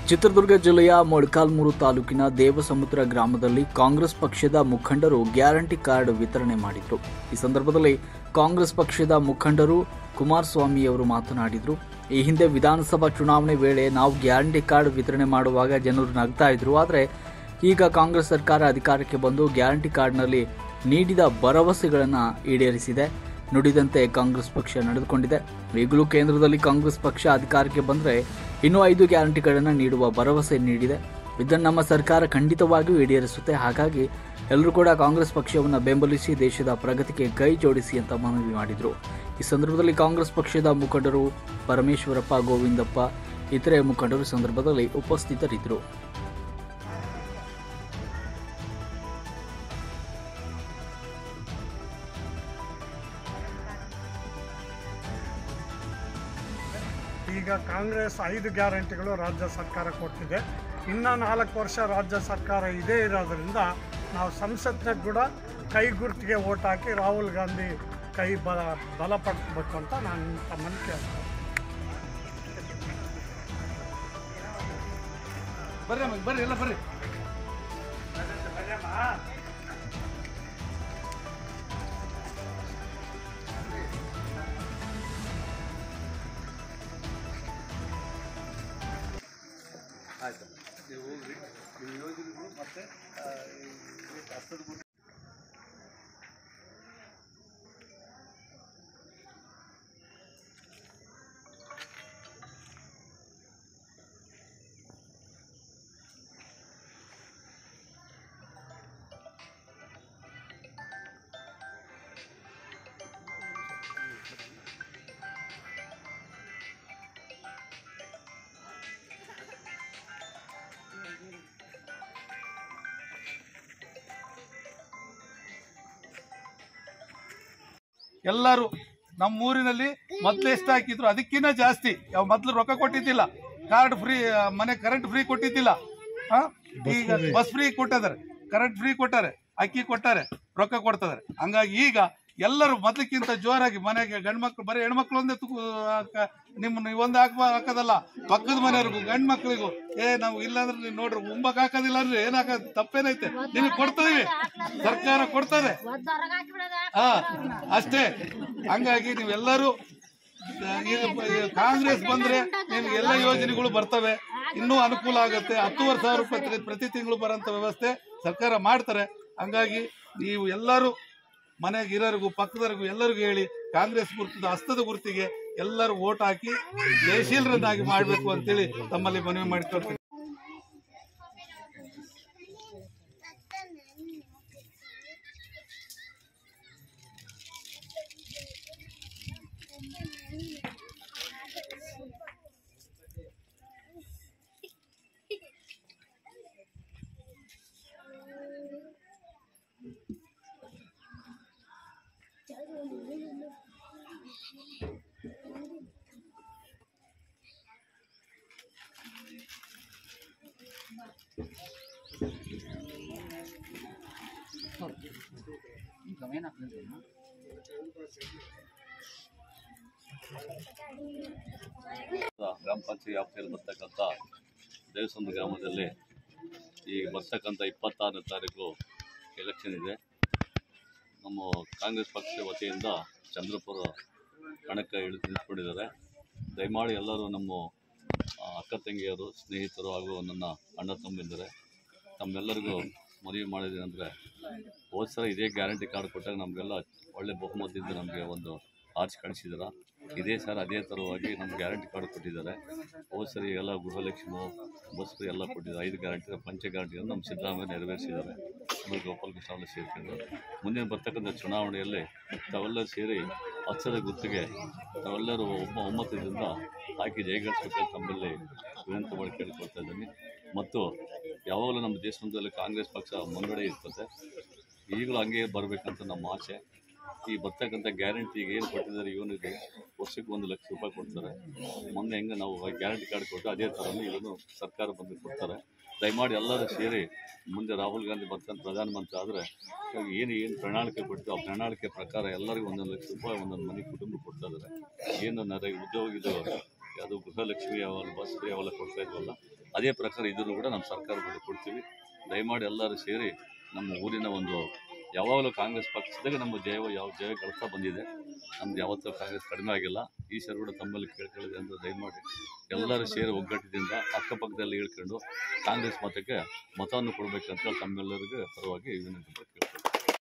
ಚಿತ್ರದುರ್ಗ ಜಿಲ್ಲೆಯ ಮೊಳಕಾಲ್ಮೂರು ತಾಲೂಕಿನ ದೇವಸಮುದ್ರ ಗ್ರಾಮದಲ್ಲಿ ಕಾಂಗ್ರೆಸ್ ಪಕ್ಷದ ಮುಖಂಡರು ಗ್ಯಾರಂಟಿ ಕಾರ್ಡ್ ವಿತರಣೆ ಮಾಡಿದರು ಈ ಸಂದರ್ಭದಲ್ಲಿ ಕಾಂಗ್ರೆಸ್ ಪಕ್ಷದ ಮುಖಂಡರು ಕುಮಾರಸ್ವಾಮಿಯವರು ಮಾತನಾಡಿದರು ಈ ಹಿಂದೆ ವಿಧಾನಸಭಾ ಚುನಾವಣೆ ವೇಳೆ ನಾವು ಗ್ಯಾರಂಟಿ ಕಾರ್ಡ್ ವಿತರಣೆ ಮಾಡುವಾಗ ಜನರು ನಗ್ತಾ ಇದ್ರು ಆದರೆ ಈಗ ಕಾಂಗ್ರೆಸ್ ಸರ್ಕಾರ ಅಧಿಕಾರಕ್ಕೆ ಬಂದು ಗ್ಯಾರಂಟಿ ಕಾರ್ಡ್ನಲ್ಲಿ ನೀಡಿದ ಭರವಸೆಗಳನ್ನು ಈಡೇರಿಸಿದೆ ನುಡಿದಂತೆ ಕಾಂಗ್ರೆಸ್ ಪಕ್ಷ ನಡೆದುಕೊಂಡಿದೆ ಈಗಲೂ ಕೇಂದ್ರದಲ್ಲಿ ಕಾಂಗ್ರೆಸ್ ಪಕ್ಷ ಅಧಿಕಾರಕ್ಕೆ ಬಂದರೆ ಇನ್ನೂ ಐದು ಗ್ಯಾರಂಟಿಗಳನ್ನು ನೀಡುವ ಭರವಸೆ ನೀಡಿದೆ ಇದನ್ನು ನಮ್ಮ ಸರ್ಕಾರ ಖಂಡಿತವಾಗಿಯೂ ಈಡೇರಿಸುತ್ತೆ ಹಾಗಾಗಿ ಎಲ್ಲರೂ ಕೂಡ ಕಾಂಗ್ರೆಸ್ ಪಕ್ಷವನ್ನು ಬೆಂಬಲಿಸಿ ದೇಶದ ಪ್ರಗತಿಗೆ ಕೈ ಜೋಡಿಸಿ ಅಂತ ಮನವಿ ಮಾಡಿದರು ಈ ಸಂದರ್ಭದಲ್ಲಿ ಕಾಂಗ್ರೆಸ್ ಪಕ್ಷದ ಮುಖಂಡರು ಪರಮೇಶ್ವರಪ್ಪ ಗೋವಿಂದಪ್ಪ ಇತರೆ ಮುಖಂಡರು ಸಂದರ್ಭದಲ್ಲಿ ಉಪಸ್ಥಿತರಿದ್ದರು ಈಗ ಕಾಂಗ್ರೆಸ್ ಐದು ಗ್ಯಾರಂಟಿಗಳು ರಾಜ್ಯ ಸರ್ಕಾರ ಕೊಟ್ಟಿದೆ ಇನ್ನು ನಾಲ್ಕು ವರ್ಷ ರಾಜ್ಯ ಸರ್ಕಾರ ಇದೇ ಇರೋದ್ರಿಂದ ನಾವು ಸಂಸತ್ನಾಗ ಕೂಡ ಕೈ ಗುರುತಿಗೆ ಓಟ್ ಹಾಕಿ ರಾಹುಲ್ ಗಾಂಧಿ ಕೈ ಬಲ ಬಲಪಡಿಸ್ಬೇಕು ಅಂತ ನಾನು ತಮ್ಮನ್ನು ಕೇಳ್ತೀನಿ ಬರ್ರಿ ಅಮ್ಮ ಬರ್ರಿ ಎಲ್ಲ ಬರ್ರಿ ಆಯ್ತು ನೀವು ಹೋಗ್ರಿ ನೀವು ಯೋಜನೆಗಳು ಮತ್ತೆ ಆ, ಈ ಕಷ್ಟದ ಬಗ್ಗೆ ಎಲ್ಲರೂ ನಮ್ಮ ಊರಿನಲ್ಲಿ ಮೊದ್ಲು ಎಷ್ಟು ಹಾಕಿದ್ರು ಅದಕ್ಕಿಂತ ಜಾಸ್ತಿ ಯಾವ ಮೊದ್ಲು ರೊಕ್ಕ ಕೊಟ್ಟಿದ್ದಿಲ್ಲ ಕಾರ್ಡ್ ಫ್ರೀ ಮನೆ ಕರೆಂಟ್ ಫ್ರೀ ಕೊಟ್ಟಿದ್ದಿಲ್ಲ ಆ? ಈಗ ಬಸ್ ಫ್ರೀ ಕೊಟ್ಟಿದ್ದಾರೆ ಕರೆಂಟ್ ಫ್ರೀ ಕೊಟ್ಟಾರೆ ಅಕ್ಕಿ ಕೊಟ್ಟಾರೆ ರೊಕ್ಕ ಕೊಡ್ತಾರೆ ಹಂಗಾಗಿ ಈಗ ಎಲ್ಲರೂ ಮೊದ್ಲಕ್ಕಿಂತ ಜೋರಾಗಿ ಮನೆಗೆ ಗಂಡು ಮಕ್ಳು ಬರೀ ಹೆಣ್ಮಕ್ಳು ಒಂದೇ ತುಕು ಹಾಕ- ನಿಮ್ಮ ನೀವೊಂದು ಹಾಕ ಹಾಕೋದಲ್ಲ ಪಕ್ಕದ ಮನೆಯವ್ರಿಗೂ ಗಂಡು ಮಕ್ಳಿಗೂ ಏ ನಾವು ಇಲ್ಲಾಂದ್ರೆ ನೀವು ನೋಡ್ರಿ ಉಂಬಕ್ ಹಾಕೋದಿಲ್ಲ ಅಂದ್ರೆ ಏನ್ ಹಾಕೋದು ತಪ್ಪೇನೈತೆ ನಿಮಗೆ ಕೊಡ್ತೀವಿ ಸರ್ಕಾರ ಕೊಡ್ತದೆ ಹಾ ಅಷ್ಟೇ ಹಂಗಾಗಿ ನೀವೆಲ್ಲರೂ ಆ, ಇದು ಇದು ಕಾಂಗ್ರೆಸ್ ಬಂದ್ರೆ ನಿಮ್ಗೆ ಎಲ್ಲ ಯೋಜನೆಗಳು ಬರ್ತವೆ ಇನ್ನೂ ಅನುಕೂಲ ಆಗುತ್ತೆ ಹತ್ತುವರೆ ಸಾವಿರ ರೂಪಾಯಿ ಪ್ರತಿ- ಪ್ರತಿ ತಿಂಗಳು ಬರೋಂಥ ವ್ಯವಸ್ಥೆ ಸರ್ಕಾರ ಮಾಡ್ತಾರೆ ಹಂಗಾಗಿ ನೀವು ಎಲ್ಲರೂ ಮನೆಗೆ ಇರೋರಿಗೂ ಪಕ್ಕದವರಿಗೂ ಎಲ್ಲರಿಗೂ ಹೇಳಿ ಕಾಂಗ್ರೆಸ್ ಗುರುತದ ಹಸ್ತದ ಗುರುತಿಗೆ ಎಲ್ಲರೂ ಓಟ್ ಹಾಕಿ ಜಯಶೀಲರನ್ನಾಗಿ ಮಾಡಬೇಕು ಅಂತೇಳಿ ತಮ್ಮಲ್ಲಿ ಮನವಿ ಮಾಡಿಕೊಳ್ತೀನಿ ಗ್ರಾಮ ಪಂಚಾಯತ್ ವ್ಯಾಪ್ತಿಯಲ್ಲಿ ಬರ್ತಕ್ಕಂಥ ದೇವಸ್ಥಾನ ಗ್ರಾಮದಲ್ಲಿ ಈ ಬರ್ತಕ್ಕಂಥ ಇಪ್ಪತ್ತಾರನೇ ತಾರೀಕು ಎಲೆಕ್ಷನ್ ಇದೆ ನಮ್ಮ ಕಾಂಗ್ರೆಸ್ ಪಕ್ಷ ವತಿಯಿಂದ ಚಂದ್ರಪುರ ಕಣಕ್ಕೆ ಇಳಿದು ನಿಂತ್ಕೊಂಡಿದ್ದಾರೆ ದಯಮಾಡಿ ಎಲ್ಲರೂ ನಮ್ಮ ಆ, ಅಕ್ಕ ತಂಗಿಯರು ಸ್ನೇಹಿತರು ಹಾಗೂ ನನ್ನ ಅಣ್ಣ ತಮ್ಮಿದ್ದಾರೆ ತಮ್ಮೆಲ್ಲರಿಗೂ ಮನವಿ ಮಾಡಿದ್ದೇನೆಂದರೆ ಹೋದ ಸಲ ಇದೇ ಗ್ಯಾರಂಟಿ ಕಾರ್ಡ್ ಕೊಟ್ಟಾಗ ನಮಗೆಲ್ಲ ಒಳ್ಳೆ ಬಹುಮತದಿಂದ ನಮಗೆ ಒಂದು ಆರ್ಚ್ ಕಳಿಸಿದಾರ ಇದೇ ಸರ್ ಅದೇ ಥರವಾಗಿ ನಮ್ಗೆ ಗ್ಯಾರಂಟಿ ಕಾರ್ಡ್ ಕೊಟ್ಟಿದ್ದಾರೆ ಹೋದ ಸರಿ ಎಲ್ಲ ಗೃಹಲಕ್ಷ್ಮಿ ಬಸ್ ಫ್ರೀ ಎಲ್ಲ ಕೊಟ್ಟಿದ್ದಾರೆ ಐದು ಗ್ಯಾರಂಟಿ ಪಂಚ ಗ್ಯಾರಂಟಿಯನ್ನು ನಮ್ಮ ಸಿದ್ದರಾಮಯ್ಯ ನೆರವೇರಿಸಿದ್ದಾರೆ ಆಮೇಲೆ ಗೋಪಾಲಕೃಷ್ಣ ಅವರು ಸೇರಿಕೊಂಡು ಮುಂದಿನ ಬರ್ತಕ್ಕಂಥ ಚುನಾವಣೆಯಲ್ಲಿ ತಾವೆಲ್ಲರೂ ಸೇರಿ ಹಚ್ಚದ ಗುತ್ತಿಗೆ ತಾವೆಲ್ಲರೂ ಒಬ್ಬ ಒಮ್ಮತದಿಂದ ಹಾಕಿ ಜಯಗಳಿಸಬೇಕಂತ ತಮ್ಮಲ್ಲಿ ವಿನಂತಿ ಮಾಡಿ ಕೇಳ್ಕೊಳ್ತಾ ಇದ್ದೀನಿ ಮತ್ತು ಯಾವಾಗಲೂ ನಮ್ಮ ದೇಶದಲ್ಲಿ ಕಾಂಗ್ರೆಸ್ ಪಕ್ಷ ಮುನ್ನಡೆ ಇರ್ತದೆ ಈಗಲೂ ಹಂಗೆ ಬರಬೇಕಂತ ನಮ್ಮ ಆಸೆ ಈ ಬರ್ತಕ್ಕಂಥ ಗ್ಯಾರಂಟಿಗೆ ಏನು ಕೊಟ್ಟಿದ್ದಾರೆ ಇವನಿಗೆ ವರ್ಷಕ್ಕೆ ಒಂದು ಲಕ್ಷ ರೂಪಾಯಿ ಕೊಡ್ತಾರೆ ಮೊನ್ನೆ ಹೆಂಗೆ ನಾವು ಗ್ಯಾರಂಟಿ ಕಾರ್ಡ್ ಕೊಟ್ಟು ಅದೇ ಥರನೇ ಇದನ್ನು ಸರ್ಕಾರ ಬಂದು ಕೊಡ್ತಾರೆ ದಯಮಾಡಿ ಎಲ್ಲರೂ ಸೇರಿ ಮುಂದೆ ರಾಹುಲ್ ಗಾಂಧಿ ಬರ್ತಾನೆ ಪ್ರಧಾನಮಂತ್ರಿ ಆದರೆ ಏನು ಏನು ಪ್ರಣಾಳಿಕೆ ಕೊಟ್ಟು ಆ ಪ್ರಣಾಳಿಕೆ ಪ್ರಕಾರ ಎಲ್ಲರಿಗೂ ಒಂದೊಂದು ಲಕ್ಷ ರೂಪಾಯಿ ಒಂದೊಂದು ಮನೆ ಕುಟುಂಬ ಕೊಡ್ತಾ ಇದ್ದಾರೆ ಏನು ನರೇಗ ಉದ್ಯೋಗ ಇದು ಯಾವುದು ಗೃಹಲಕ್ಷ್ಮಿ ಅವೆಲ್ಲ ಬಸ್ ಫ್ರೀ ಅವೆಲ್ಲ ಕೊಡ್ತಾ ಇದ್ವಲ್ಲ ಅದೇ ಪ್ರಕಾರ ಇದನ್ನು ಕೂಡ ನಮ್ಮ ಸರ್ಕಾರ ಮುಂದೆ ಕೊಡ್ತೀವಿ ದಯಮಾಡಿ ಎಲ್ಲರೂ ಸೇರಿ ನಮ್ಮ ಊರಿನ ಒಂದು ಯಾವಾಗಲೂ ಕಾಂಗ್ರೆಸ್ ಪಕ್ಷದಾಗ ನಮ್ಮ ಜಯ ಯಾವ ಜಯ ಗಳಿಸ್ತಾ ಬಂದಿದೆ ನಮ್ದು ಯಾವತ್ತೂ ಕಾಂಗ್ರೆಸ್ ಕಡಿಮೆ ಆಗಿಲ್ಲ ಈ ಸರಿ ಕೂಡ ತಮ್ಮಲ್ಲಿ ಕೇಳ್ಕೊಳ್ಳಿದೆ ಅಂದರೆ ದಯಮಾಡಿ ಎಲ್ಲರೂ ಸೇರಿ ಒಗ್ಗಟ್ಟಿನಿಂದ ಅಕ್ಕಪಕ್ಕದಲ್ಲಿ ಹೇಳ್ಕೊಂಡು ಕಾಂಗ್ರೆಸ್ ಮತಕ್ಕೆ ಮತವನ್ನು ಕೊಡಬೇಕಂತ ತಮ್ಮೆಲ್ಲರಿಗೂ ಪರವಾಗಿ ವಿನಂತಿ ಕೇಳ್ತೀನಿ